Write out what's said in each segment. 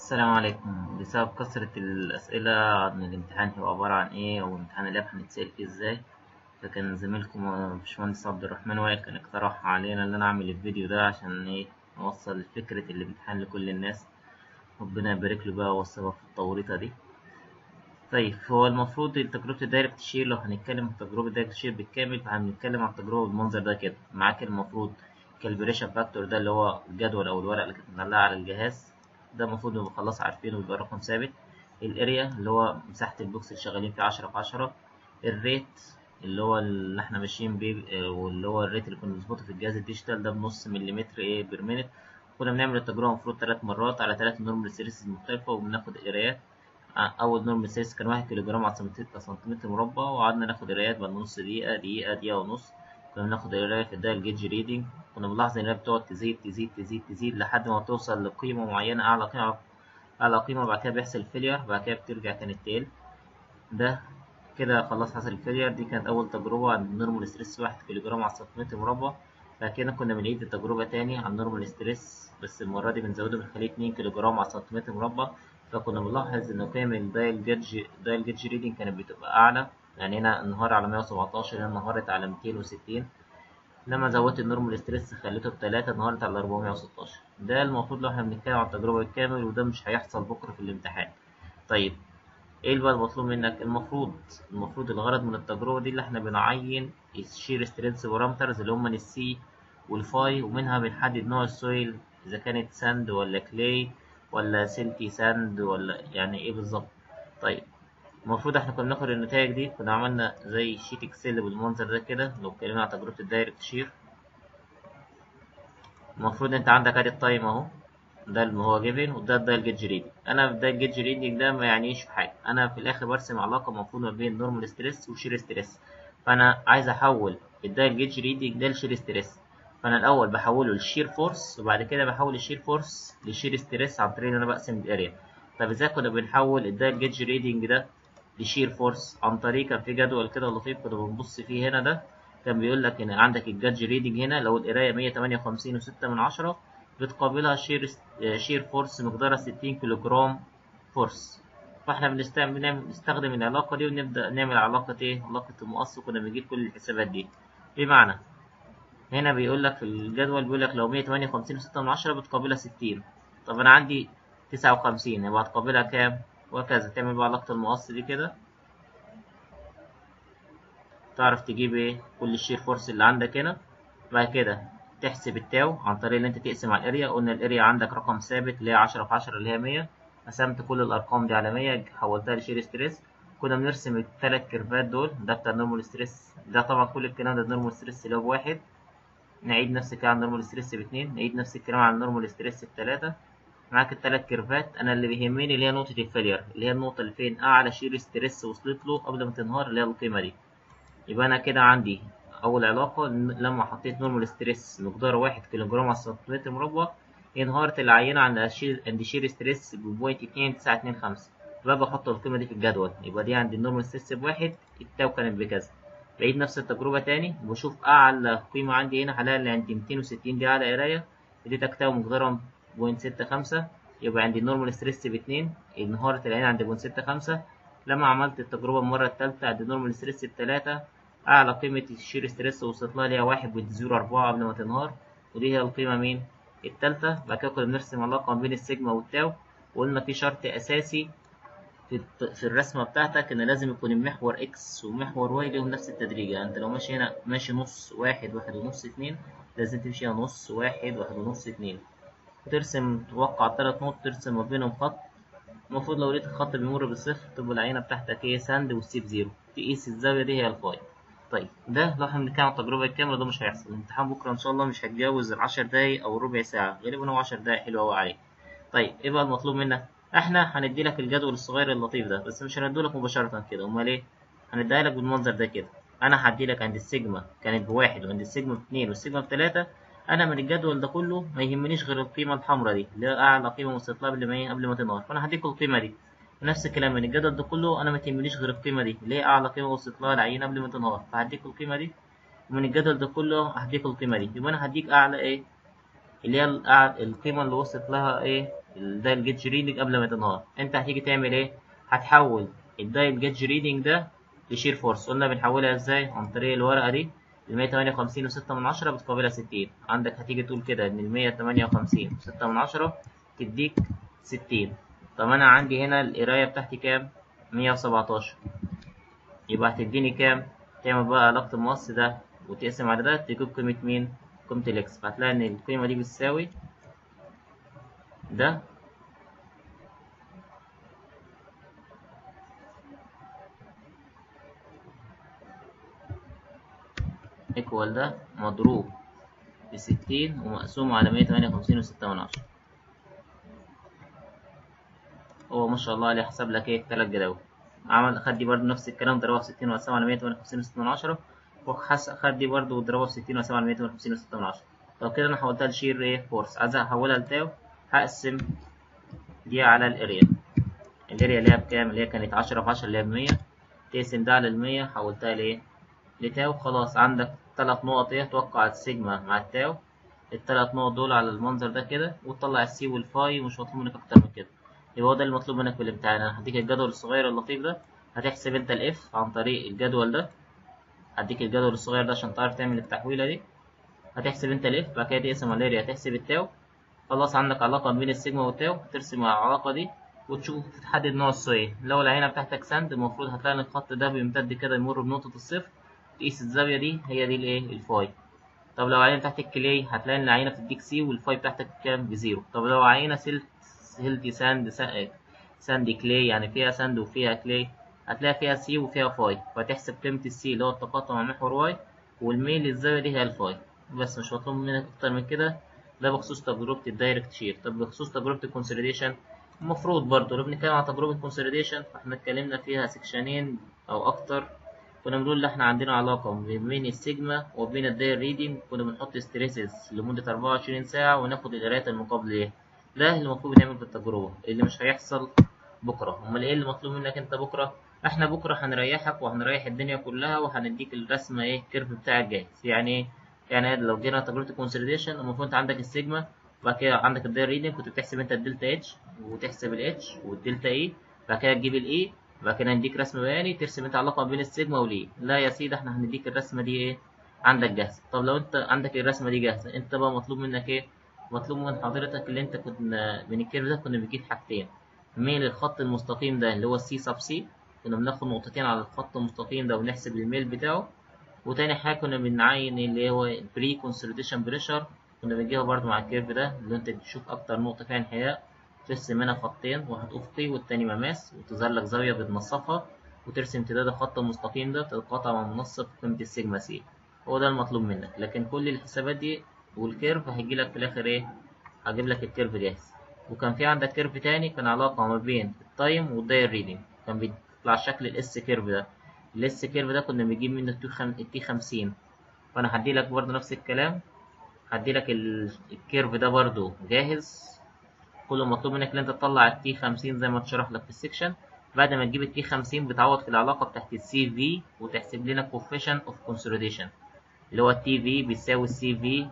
السلام عليكم بسبب كثرة الأسئلة عن الامتحان هيبقى عبارة عن إيه أو امتحان اللاب هنتسأل فيه إزاي فكان زميلكم باشمهندس عبد الرحمن وائل كان اقترح علينا إن أنا أعمل الفيديو ده عشان إيه نوصل فكرة الامتحان لكل الناس ربنا يبارك له بقى ووصلها في التوريطة دي طيب هو المفروض تجربة الدايركت شير لو هنتكلم عن تجربة الدايركت شير بالكامل فهنتكلم عن التجربة بالمنظر ده كده معاك المفروض كالبريشن فاكتور ده اللي هو الجدول أو الورقة اللي كانت معلقة على الجهاز ده المفروض نبقى خلاص عارفينه ويبقى رقم ثابت الاريا اللي هو مساحة البوكس اللي شغالين فيه عشرة في عشرة الريت اللي هو اللي احنا ماشيين بيه واللي هو الريت اللي كنا بنظبطه في الجهاز الديجيتال ده بنص مليمتر ايه بير مينت كنا بنعمل التجربة المفروض تلات مرات على تلات نورمال سيريسز مختلفة وبناخد قرايات أول نورمال سيريس كان واحد كيلو جرام على سنتيمتر مربع وقعدنا ناخد قرايات بعد نص دقيقة دقيقة دقيقة ونص كنا بناخد قراية في الدايل جيج ريدنج كنا بنلاحظ إن هي بتقعد تزيد تزيد تزيد تزيد لحد ما توصل لقيمة معينة أعلى قيمة أعلى قيمة بعد كده بيحصل فيلير بعد كده بترجع تاني تقل ده كده خلاص حصل الفيلير دي كانت أول تجربة عن نورمال ستريس واحد كيلو جرام على سنتيمتر مربع بعد كده كنا بنعيد التجربة تاني عن نورمال ستريس بس المرة دي بنزوده بنخليه اتنين كيلو جرام على سنتيمتر مربع فكنا بنلاحظ إن قيم الدايل جيج دايل جيج ريدنج كانت بتبقى أعلى يعني هنا انهار على 117 هنا انهارت على 260 لما زودت النورمال ستريس خليته بتلاتة انهارت على 416 ده المفروض لو احنا بنتكلم عن التجربة بالكامل وده مش هيحصل بكرة في الامتحان طيب ايه بقى المطلوب منك المفروض المفروض الغرض من التجربة دي اللي احنا بنعين الشير سترينث بارامترز اللي هما السي والفاي ومنها بنحدد نوع السويل اذا كانت ساند ولا كلاي ولا سلكي ساند ولا يعني ايه بالظبط طيب المفروض احنا كنا ناخد النتائج دي كنا عملنا زي شيت اكسل بالمنظر ده كده لو اتكلمنا عن تجربة الدايركت شير المفروض انت عندك ادي التايم اهو ده اللي هو جيفن وده ده الجيج ريدنج انا ده الجيج ريدنج ده ما يعنيش في حاجه انا في الاخر برسم علاقه المفروض ما بين نورمال ستريس وشير ستريس فانا عايز احول ده الجيج ريدنج ده لشير ستريس فانا الاول بحوله لشير فورس وبعد كده بحول الشير فورس لشير ستريس عن طريق ان انا بقسم الاريا طب ازاي كنا بنحول ده الجيج ريدنج ده لشير فورس عن طريق كان في جدول كده لطيف كنا بنبص فيه هنا ده كان بيقول لك ان عندك الجادج ريدنج هنا لو القرايه 158 و6 من عشرة بتقابلها شير شير فورس مقدارها 60 كيلو جرام فورس فاحنا بنستعمل بنستخدم العلاقه دي ونبدا نعمل علاقه ايه علاقه المقص وكنا بنجيب كل الحسابات دي بمعنى هنا بيقول لك في الجدول بيقول لك لو 158 و6 من عشرة بتقابلها 60 طب انا عندي 59 يبقى هتقابلها كام وهكذا تعمل بقى علاقة المقص دي كده تعرف تجيب ايه كل الشير فورس اللي عندك هنا بعد كده تحسب التاو عن طريق ان انت تقسم على الاريا قلنا الاريا عندك رقم ثابت اللي هي عشرة في عشرة اللي هي مية قسمت كل الارقام دي على مية حولتها لشير ستريس كنا بنرسم التلات كيرفات دول ده بتاع النورمال ستريس ده طبعا كل الكلام ده النورمال ستريس اللي هو بواحد نعيد نفس الكلام على النورمال ستريس باتنين نعيد نفس الكلام على النورمال ستريس بتلاتة معاك التلات كيرفات انا اللي بيهمني اللي هي نقطة الفيلير اللي هي النقطة اللي فين اعلى شير ستريس وصلت له قبل ما تنهار اللي هي القيمة دي يبقى انا كده عندي اول علاقة لما حطيت نورمال ستريس مقدار واحد كيلو جرام على سنتيمتر مربع انهارت العينة عند شير عند شير ستريس ببوينت اتنين تسعة اتنين خمسة يبقى بحط القيمة دي في الجدول يبقى دي عند النورمال ستريس بواحد التاو كانت بكذا بعيد نفس التجربة تاني وبشوف أعلى قيمة عندي هنا هلاقي اللي عند ميتين وستين دي أعلى قراية اديتك تاو مقدارها بوينت ستة خمسة يبقى عندي النورمال ستريس باتنين انهارت العين عند بوينت ستة خمسة لما عملت التجربة المرة التالتة عند النورمال ستريس بتلاتة أعلى قيمة الشير ستريس وصلت لها اللي هي واحد بوينت زيرو أربعة قبل ما تنهار ودي هي القيمة مين؟ التالتة بعد كده كنا بنرسم علاقة ما بين السيجما والتاو وقلنا في شرط أساسي في, في الرسمة بتاعتك إن لازم يكون المحور إكس ومحور واي ليهم نفس التدريج يعني أنت لو ماشي هنا ماشي نص واحد واحد ونص اتنين لازم تمشي هنا نص واحد واحد ونص اتنين ترسم توقع تلات نقط ترسم ما بينهم خط المفروض لو لقيت الخط بيمر بالصفر تبقى العينة بتاعتك هي ساند والسي بزيرو تقيس الزاوية دي هي الفاي طيب ده لو احنا بنتكلم عن التجربة الكاملة ده مش هيحصل الامتحان بكرة إن شاء الله مش هتجاوز العشر دقايق أو ربع ساعة غالبا هو عشر دقايق حلو أوي عليك طيب إيه بقى المطلوب منك؟ احنا هندي لك الجدول الصغير اللطيف ده بس مش هنديه لك مباشرة كده أمال إيه؟ هنديها لك بالمنظر ده كده أنا هدي لك عند السيجما كانت بواحد وعند السيجما باتنين والسيجما بتلاتة انا من الجدول ده كله ما يهمنيش غير القيمه الحمراء دي اللي هي اعلى قيمه وصلت لها قبل ما قبل ما تنهار فانا هديك القيمه دي نفس الكلام من الجدول ده كله انا ما تهمنيش غير القيمه دي اللي هي اعلى قيمه وصلت لها العينه قبل ما تنهار فهديك القيمه دي ومن الجدول ده كله هديك القيمه دي يبقى انا هديك اعلى ايه اللي هي القيمه اللي وصلت لها ايه ده الجيتش ريدنج قبل ما تنهار انت هتيجي تعمل ايه هتحول الدايل جيتش ريدنج ده لشير فورس قلنا بنحولها ازاي عن طريق الورقه دي ال 158 وستة من عشرة بتقابلها 60 عندك هتيجي تقول كده ان ال 158 وستة من عشرة تديك 60 طب انا عندي هنا القرايه بتاعتي كام 117 يبقى هتديني كام تعمل بقى علاقة المقص ده وتقسم على ده تجيب قيمة مين قيمة الاكس فهتلاقي ان القيمة دي بتساوي ده ايكوال ده مضروب بستين ومقسوم على مية تمانية وخمسين وستة من عشرة هو ما شاء الله عليه حسب لك ايه تلات جداول عمل خد دي برضه نفس الكلام ضربها في ستين وقسمها على مية تمانية وخمسين وستة من عشرة وخد دي برضه وضربها في ستين وقسمها على مية تمانية وخمسين وستة من عشرة طب كده انا حولتها لشير ايه فورس عايز احولها لتاو هقسم دي على الاريا الاريا اللي هي بكام اللي هي كانت عشرة في عشرة اللي هي بمية تقسم ده على المية حولتها لايه لتاو خلاص عندك تلات نقط ايه توقع السيجما مع التاو التلات نقط دول على المنظر ده كده وتطلع السي والفاي ومش مطلوب منك اكتر من كده يبقى هو ده المطلوب منك في الامتحان انا هديك الجدول الصغير اللطيف ده هتحسب انت الاف عن طريق الجدول ده هديك الجدول الصغير ده عشان تعرف تعمل التحويله دي هتحسب انت الاف بعد كده تقسم على الاريا هتحسب التاو خلاص عندك علاقه بين السيجما والتاو ترسم العلاقه دي وتشوف تحدد نوع السويه لو العينه بتاعتك ساند المفروض هتلاقي ان الخط ده بيمتد كده يمر بنقطه الصفر تقيس الزاويه دي هي دي الايه الفاي طب لو العينه بتاعتك كلي هتلاقي ان العينه بتديك سي والفاي بتاعتك كام بزيرو طب لو عينه سيلت هيلتي ساند ساند كلي يعني فيها ساند وفيها كلي هتلاقي فيها سي وفيها فاي فتحسب قيمة السي اللي هو التقاطع مع محور واي والميل للزاوية دي هي الفاي بس مش مطلوب منك أكتر من كده ده بخصوص تجربة الدايركت شير طب بخصوص تجربة الكونسوليديشن المفروض برضه لو بنتكلم عن تجربة الكونسوليديشن فاحنا اتكلمنا فيها سكشنين أو أكتر كنا بنقول إن احنا عندنا علاقة بين السيجما وبين الداير ريدنج كنا بنحط ستريسز لمدة 24 ساعة وناخد القرايات المقابلة ليها ده اللي المفروض نعمل في التجربة اللي مش هيحصل بكرة أمال إيه اللي مطلوب منك أنت بكرة احنا بكره هنريحك وهنريح الدنيا كلها وهنديك الرسمه ايه الكيرف بتاعك جاهز يعني ايه يعني لو جينا تجربه الكونسوليديشن المفروض انت عندك السيجما بعد كده عندك الداير ريدنج كنت بتحسب انت الدلتا اتش وتحسب الاتش والدلتا اي بعد كده تجيب الاي بعد كده نديك رسم بياني ترسم انت علاقه بين السيجما والاي لا يا سيدي احنا هنديك الرسمه دي ايه عندك جاهزه طب لو انت عندك الرسمه دي جاهزه انت بقى مطلوب منك ايه مطلوب من حضرتك اللي انت كنا من الكيرف ده كنا بنجيب حاجتين ميل الخط المستقيم ده اللي هو السي سب سي كنا بناخد نقطتين على الخط المستقيم ده ونحسب الميل بتاعه وتاني حاجة كنا بنعين اللي هو البري كونسوليديشن بريشر كنا بنجيبها برضو مع الكيرف ده اللي انت تشوف اكتر نقطة فيها انحياء ترسم منها خطين واحد افقي والتاني مماس وتظهر لك زاوية بتنصفها وترسم امتداد الخط المستقيم ده تتقاطع مع منصف قيمة السيجما سي هو ده المطلوب منك لكن كل الحسابات دي والكيرف هيجيلك في الاخر ايه هجيب لك الكيرف جاهز وكان في عندك كيرف تاني كان علاقة ما بين التايم والداير ريدنج كان بيطلع شكل الاس كيرف ده الاس كيرف ده كنا بنجيب منه التي خمسين فانا هدي لك برضه نفس الكلام هدي لك الكيرف ده برضه جاهز كل مطلوب منك ان انت تطلع التي خمسين زي ما اتشرح لك في السكشن بعد ما تجيب التي خمسين بتعوض في العلاقة بتاعت السي في وتحسب لنا coefficient of consolidation اللي هو التي في بيساوي السي في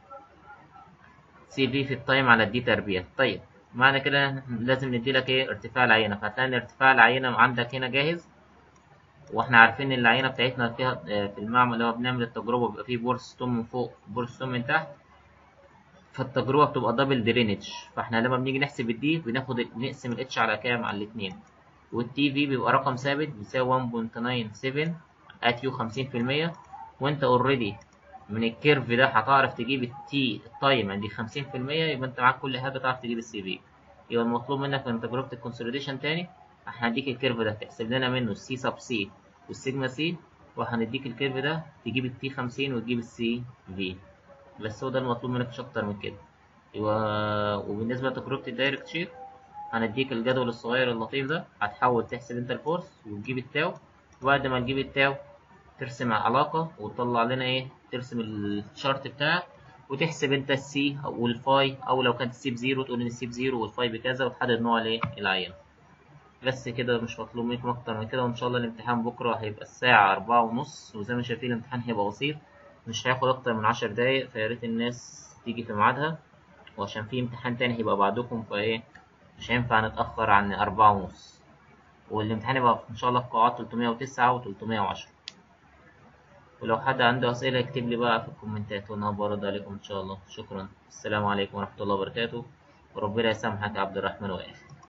سي في في التايم على الدي تربيع طيب معنى كده لازم ندي لك ايه ارتفاع العينة فهتلاقي ان ارتفاع العينة عندك هنا جاهز واحنا عارفين ان العينة بتاعتنا فيها في المعمل اللي هو بنعمل التجربة بيبقى فيه بورستون من فوق بورستون من تحت فالتجربة بتبقى دبل درينج فاحنا لما بنيجي نحسب الدي بناخد نقسم الاتش على كام على الاتنين والتي في بيبقى رقم ثابت بيساوي 1.97 ات يو 50% وانت اوريدي من الكيرف ده هتعرف تجيب التي التايم عند 50% يبقى انت معاك كل حاجه تعرف تجيب السي في يبقى المطلوب منك من تجربه الكونسوليديشن تاني احنا هنديك الكيرف ده تحسب لنا منه السي سب سي والسيجما سي وهنديك الكيرف ده تجيب التي 50 وتجيب السي في بس هو ده المطلوب منك مش اكتر من كده يبقى وبالنسبه لتجربه الدايركت شير هنديك الجدول الصغير اللطيف ده هتحاول تحسب انت الفورس وتجيب التاو وبعد ما تجيب التاو ترسم علاقة وتطلع لنا ايه ترسم الشارت بتاعك وتحسب انت السي والفاي او لو كانت السي بزيرو تقول ان السي بزيرو والفاي بكذا وتحدد نوع الايه العينة بس كده مش مطلوب منكم اكتر من كده وان شاء الله الامتحان بكرة هيبقى الساعة أربعة ونص وزي ما شايفين الامتحان هيبقى بسيط مش هياخد اكتر من عشر دقايق فياريت الناس تيجي في ميعادها وعشان في امتحان تاني هيبقى بعدكم فايه مش هينفع نتأخر عن أربعة ونص والامتحان يبقى إن شاء الله في قاعات 309 و 310 ولو حد عنده أسئلة يكتب لي بقى في الكومنتات وأنا برد عليكم إن شاء الله شكرا السلام عليكم ورحمة الله وبركاته وربنا يسامحك يا عبد الرحمن وائل